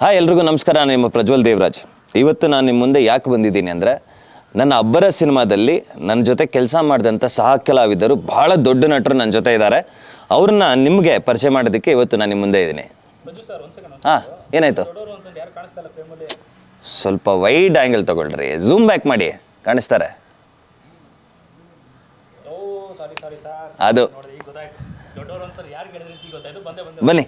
hi ಎಲ್ರಿಗೂ ನಮಸ್ಕಾರ ನಾನು ನಿಮ್ಮ ಪ್ರಜ್ವಲ್ ದೇವರಾಜ್ ಇವತ್ತು ನಾನು ನಿಮ್ಮ ಮುಂದೆ ಯಾಕೆ ಬಂದಿದ್ದೀನಿ ಅಂದರೆ ನನ್ನ ಅಬ್ಬರ ಸಿನಿಮಾದಲ್ಲಿ ನನ್ನ ಜೊತೆ ಕೆಲಸ ಮಾಡಿದಂಥ ಸಹ ಕಲಾವಿದರು ಬಹಳ ದೊಡ್ಡ ನಟರು ನನ್ನ ಜೊತೆ ಇದ್ದಾರೆ ಅವ್ರನ್ನ ನಿಮಗೆ ಪರಿಚಯ ಮಾಡೋದಕ್ಕೆ ಇವತ್ತು ನಾನು ನಿಮ್ಮ ಮುಂದೆ ಇದ್ದೀನಿ ಹಾಂ ಏನಾಯ್ತು ಸ್ವಲ್ಪ ವೈಡ್ ಆ್ಯಂಗಲ್ ತಗೊಳ್ರಿ ಝೂಮ್ ಬ್ಯಾಕ್ ಮಾಡಿ ಕಾಣಿಸ್ತಾರೆ ಅದು ಬನ್ನಿ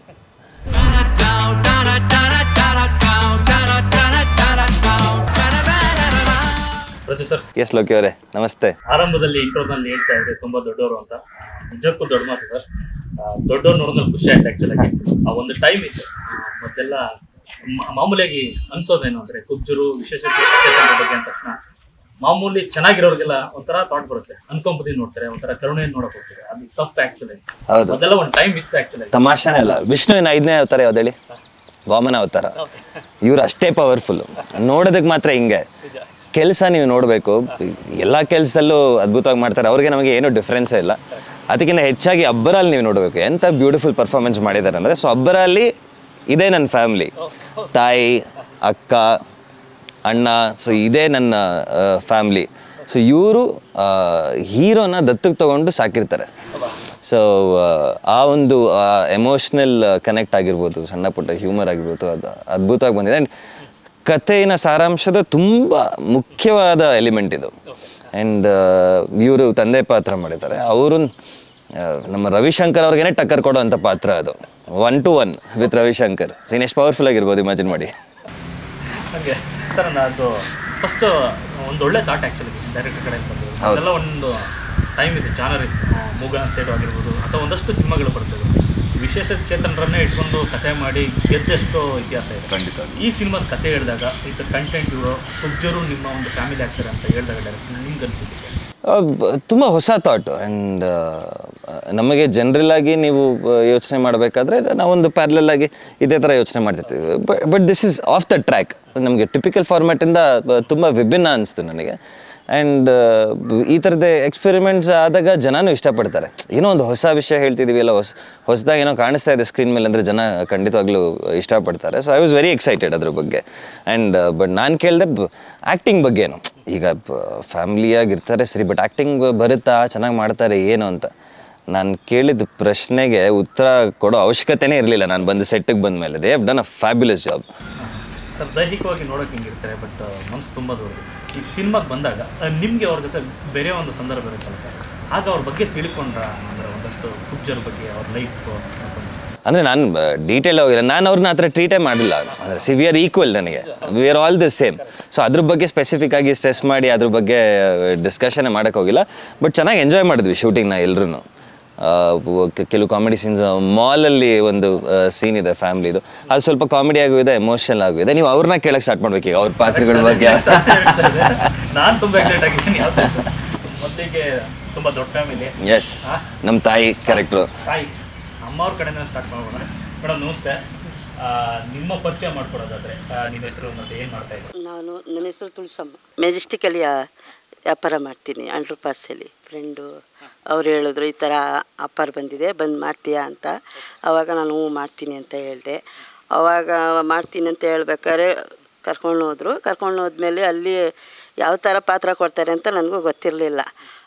ರಜು ಸರ್ ಎಸ್ ಲೋಕಿ ಅವರೇ ನಮಸ್ತೆ ಆರಂಭದಲ್ಲಿ ಇಂಟ್ರೋನಲ್ಲಿ ಹೇಳ್ತಾ ಇದ್ರೆ ತುಂಬಾ ದೊಡ್ಡವರು ಅಂತ ನಿಜಕ್ಕೂ ದೊಡ್ಡ ಮಾತು ಸರ್ ದೊಡ್ಡವ್ರು ನೋಡಿದ್ಮೇಲೆ ಖುಷಿ ಆಯ್ತು ಆಕ್ಚುಲಿ ಆ ಒಂದು ಟೈಮ್ ಇತ್ತು ಆ, ಮೊದಲೆಲ್ಲ ಮ- ಮಾಮೂಲಿಯಾಗಿ ಅನ್ಸೋದೇನು ಅಂದ್ರೆ ಕುಬ್ಜರು ವಿಶೇಷ ಚೇತನರ ಬಗ್ಗೆ ಅಂತ ತಕ್ಷಣ ಮಾಮೂಲಿ ಚೆನ್ನಾಗಿರೋರಿಗೆಲ್ಲ ಒಂಥರ ಥಾಟ್ ಬರುತ್ತೆ ಅನ್ಕೊಂಬದಿ ನೋಡ್ತಾರೆ ಒಂಥರ ಕರುಣೆಯನ್ನು ನೋಡಕ್ ಹೋಗ್ತಾರೆ ಅದು ತಪ್ಪು ಆಕ್ಚುಲಿ ಹೌದು ಮೊದಲೆಲ್ಲ ಒಂದು ಟೈಮ್ ಇತ್ತು ಆಕ್ಚುಲಿ ತಮಾಷೆನೇ ಅಲ್ಲ ವಿಷ್ಣುವಿನ ಐದನೇ ಅವತಾರ ಯಾವ್ದು ಹೇಳಿ ವಾಮನ ಅವತಾರ ಇವ್ರು ಅಷ್ಟೇ ಪವರ್ಫುಲ್ ನೋಡೋದಕ್ಕೆ ಮಾತ್ರ ಹಿಂಗೆ ಕೆಲಸ ನೀವು ನೋಡಬೇಕು ಎಲ್ಲ ಕೆಲಸದಲ್ಲೂ ಅದ್ಭುತವಾಗಿ ಮಾಡ್ತಾರೆ ಅವ್ರಿಗೆ ನಮಗೆ ಏನೂ ಡಿಫ್ರೆನ್ಸೇ ಇಲ್ಲ ಅದಕ್ಕಿಂತ ಹೆಚ್ಚಾಗಿ ಅಬ್ಬರಲ್ಲಿ ನೀವು ನೋಡಬೇಕು ಎಂಥ ಬ್ಯೂಟಿಫುಲ್ ಪರ್ಫಾರ್ಮೆನ್ಸ್ ಮಾಡಿದ್ದಾರೆ ಅಂದರೆ ಸೊ ಅಬ್ಬರಲ್ಲಿ ಇದೇ ನನ್ನ ಫ್ಯಾಮ್ಲಿ ತಾಯಿ ಅಕ್ಕ ಅಣ್ಣ ಸೊ ಇದೇ ನನ್ನ ಫ್ಯಾಮ್ಲಿ ಸೊ ಇವರು ಹೀರೋನ ದತ್ತಕ್ಕೆ ತಗೊಂಡು ಸಾಕಿರ್ತಾರೆ ಸೊ ಆ ಒಂದು ಎಮೋಷ್ನಲ್ ಕನೆಕ್ಟ್ ಆಗಿರ್ಬೋದು ಸಣ್ಣ ಪುಟ್ಟ ಹ್ಯೂಮರ್ ಆಗಿರ್ಬೋದು ಅದು ಅದ್ಭುತವಾಗಿ ಬಂದಿದೆ ಆ್ಯಂಡ್ ಕಥೆಯ ಸಾರಾಂಶದ ತುಂಬ ಮುಖ್ಯವಾದ ಎಲಿಮೆಂಟ್ ಇದು ಆ್ಯಂಡ್ ಇವರು ತಂದೆ ಪಾತ್ರ ಮಾಡಿದ್ದಾರೆ ಅವರು ನಮ್ಮ ರವಿಶಂಕರ್ ಅವ್ರಿಗೇನೆ ಟಕ್ಕರ್ ಕೊಡೋವಂಥ ಪಾತ್ರ ಅದು one to one with Ravishankar scene ಎಷ್ಟು ಪವರ್ಫುಲ್ ಆಗಿರ್ಬೋದು ಇಮ್ಯಾಜಿನ್ ಮಾಡಿ ಹಾಗೆ ಸರ್ ಅದು ಫಸ್ಟ್ ಒಂದು ಒಳ್ಳೆ ಥಾಟ್ ಆ್ಯಕ್ಚುಲಿ ಡೈರೆಕ್ಟರ್ ಕಡೆ ಬಂದು ಅದೆಲ್ಲ ಒಂದು ಟೈಮ್ ಇದೆ ಜಾನರ್ ಇತ್ತು ಆ, ಮೂಗನ ಸೈಡ್ ಆಗಿರ್ಬೋದು ಅಥವಾ ಒಂದಷ್ಟು ಸಿನಿಮಾಗಳು ಬರ್ತದೆ ವಿಶೇಷ ಚೇತನರನ್ನೇ ಇಟ್ಕೊಂಡು ಕಥೆ ಮಾಡಿ ಗೆದ್ದೆಷ್ಟೋ ಇತಿಹಾಸ ಇದೆ ಖಂಡಿತ ಈ ಸಿನಿಮಾದ ಕಥೆ ಹೇಳಿದಾಗ ಇದು ಕಂಟೆಂಟ್ ಇವರು ಕುಬ್ಜರು ನಿಮ್ಮ ಒಂದು ಫ್ಯಾಮಿಲಿ ಆಗ್ತಾರೆ ಅಂತ ಹೇಳಿದಾಗ ಡೈರೆಕ್ಟ್ ನಿಮ್ಗೆ ಅನ್ಸಿದ್ದು ತುಂಬ ಹೊಸ ಥಾಟ್ ಆ್ಯಂಡ್ ನಮಗೆ ಜನರಲ್ ಆಗಿ ನೀವು ಯೋಚನೆ ಮಾಡಬೇಕಾದ್ರೆ ನಾವೊಂದು ಪ್ಯಾರಲಲ್ ಆಗಿ ಇದೇ ಥರ ಯೋಚನೆ ಮಾಡ್ತಿರ್ತೀವಿ but this is off the track ನಮಗೆ ಟಿಪಿಕಲ್ ಫಾರ್ಮ್ಯಾಟಿಂದ ತುಂಬ ವಿಭಿನ್ನ ಅನಿಸ್ತು ನನಗೆ ಆ್ಯಂಡ್ ಈ ಥರದ್ದು ಎಕ್ಸ್ಪೆರಿಮೆಂಟ್ಸ್ ಆದಾಗ ಜನನೂ ಇಷ್ಟಪಡ್ತಾರೆ ಏನೋ ಒಂದು ಹೊಸ ವಿಷಯ ಹೇಳ್ತಿದ್ದೀವಿ ಎಲ್ಲ ಹೊಸ ಹೊಸದಾಗಿ ಏನೋ ಕಾಣಿಸ್ತಾ ಇದೆ ಸ್ಕ್ರೀನ್ ಮೇಲೆ ಅಂದರೆ ಜನ ಖಂಡಿತವಾಗ್ಲೂ ಇಷ್ಟಪಡ್ತಾರೆ so I was very excited ಅದ್ರ ಬಗ್ಗೆ ಆ್ಯಂಡ್ ಬಟ್ ನಾನು ಕೇಳಿದೆ ಆ್ಯಕ್ಟಿಂಗ್ ಬಗ್ಗೆನು ಈಗ ಫ್ಯಾಮ್ಲಿಯಾಗಿರ್ತಾರೆ ಸರಿ ಬಟ್ ಆ್ಯಕ್ಟಿಂಗ್ ಬರುತ್ತಾ ಚೆನ್ನಾಗಿ ಮಾಡ್ತಾರೆ ಏನು ಅಂತ ನಾನು ಕೇಳಿದ ಪ್ರಶ್ನೆಗೆ ಉತ್ತರ ಕೊಡೋ ಅವಶ್ಯಕತೆನೇ ಇರಲಿಲ್ಲ ನಾನು ಬಂದು ಸೆಟ್ಟಿಗೆ ಬಂದ ಮೇಲೆ they have done a fabulous job sir ದೈಹಿಕವಾಗಿ ನೋಡೋಕೆ ಹಿಂಗಿರ್ತಾರೆ ಬಟ್ ಮನಸ್ಸು ತುಂಬ ದೊಡ್ಡದು ಈ ಸಿನಿಮಾಗೆ ಬಂದಾಗ ನಿಮಗೆ ಅವ್ರ ಜೊತೆ ಬೇರೆ ಒಂದು ಸಂದರ್ಭ ಇರುತ್ತಲ್ಲ ಸರ್ ಆಗ ಅವ್ರ ಬಗ್ಗೆ ತಿಳ್ಕೊಂಡ್ರ ಅಂದರೆ ಒಂದಷ್ಟು ಕುಬ್ಜರ ಬಗ್ಗೆ ಅವ್ರ ಲೈಫ್ ಅಂದರೆ ನಾನು ಡೀಟೇಲ್ ಹೋಗಿಲ್ಲ ನಾನು ಅವ್ರನ್ನ ಆ ಥರ ಟ್ರೀಟೇ ಮಾಡಿಲ್ಲ ಅಂದರೆ ಸಿ ವಿ ಆರ್ ಈಕ್ವಲ್ ನನಗೆ we are all the same so ಅದ್ರ ಬಗ್ಗೆ ಸ್ಪೆಸಿಫಿಕ್ ಆಗಿ ಸ್ಟ್ರೆಸ್ ಮಾಡಿ ಅದ್ರ ಬಗ್ಗೆ ಡಿಸ್ಕಷನ್ನೇ ಮಾಡೋಕ್ಕೆ ಹೋಗಿಲ್ಲ ಬಟ್ ಚೆನ್ನಾಗಿ ಎಂಜಾಯ್ ಮಾಡಿದ್ವಿ ಶೂಟಿಂಗ್ನ ಎಲ್ಲರೂ ಕೆಲವು ಕಾಮಿಡಿ ಸೀನ್ಸ್ ಮಾಲಲ್ಲಿ ಒಂದು ಸೀನ್ ಇದೆ ಫ್ಯಾಮ್ಲಿದು ಅದು ಸ್ವಲ್ಪ ಕಾಮಿಡಿ ಆಗೂ ಇದೆ ಎಮೋಷನಲ್ ಆಗೂ ಇದೆ ನೀವು ಅವ್ರನ್ನ ಕೇಳಕ್ಕೆ ಸ್ಟಾರ್ಟ್ ಮಾಡ್ಬೇಕು ಈಗ ಅವ್ರ ಪಾತ್ರಗಳ ಬಗ್ಗೆ ನಾನು ತುಂಬ ಎಕ್ಸೈಟ್ ಆಗಿದ್ದೀನಿ ಯಾವ ಮೊದಲಿಗೆ ತುಂಬ ದೊಡ್ಡ ಫ್ಯಾಮಿಲಿ ಎಸ್ ನಮ್ಮ ತಾಯಿ ಕ್ಯಾರೆಕ್ಟ್ರು ತಾಯಿ ಅಮ್ಮವ್ರ ಕಡೆಯಿಂದ ಸ್ಟಾರ್ಟ್ ಮಾಡೋಣ ಮೇಡಮ್ ನಮಸ್ತೆ ಆ, ನಿಮ್ಮ ಪರಿಚಯ ಮಾಡ್ಕೊಡೋದಾದ್ರೆ ಆ, ನಿಮ್ಮ ಹೆಸರು ಮತ್ತೆ ಏನು ಮಾಡ್ತಾ ಇದ್ದೀರಿ ನಾನು ನನ್ನ ಹೆಸರು ತುಳಸಮ್ಮ ಮೆಜೆಸ್ಟಿಕಲ್ಲಿ ವ್ಯಾಪಾರ ಮಾಡ್ತೀನಿ ಅಂಡ್ರು ಪಾಸಲ್ಲಿ ಫ್ರೆಂಡು ಅವ್ರು ಹೇಳಿದ್ರು ಈ ಥರ ಆಫರ್ ಬಂದಿದೆ ಬಂದು ಮಾಡ್ತೀಯಾ ಅಂತ ಆವಾಗ ನಾನು ಹ್ಞೂ ಮಾಡ್ತೀನಿ ಅಂತ ಹೇಳಿದೆ ಆವಾಗ ಮಾಡ್ತೀನಿ ಅಂತ ಹೇಳ್ಬೇಕಾದ್ರೆ ಕರ್ಕೊಂಡು ಹೋದ್ರು ಕರ್ಕೊಂಡು ಹೋದ್ಮೇಲೆ ಅಲ್ಲಿ ಯಾವ ಥರ ಪಾತ್ರ ಕೊಡ್ತಾರೆ ಅಂತ ನನಗೂ ಗೊತ್ತಿರಲಿಲ್ಲ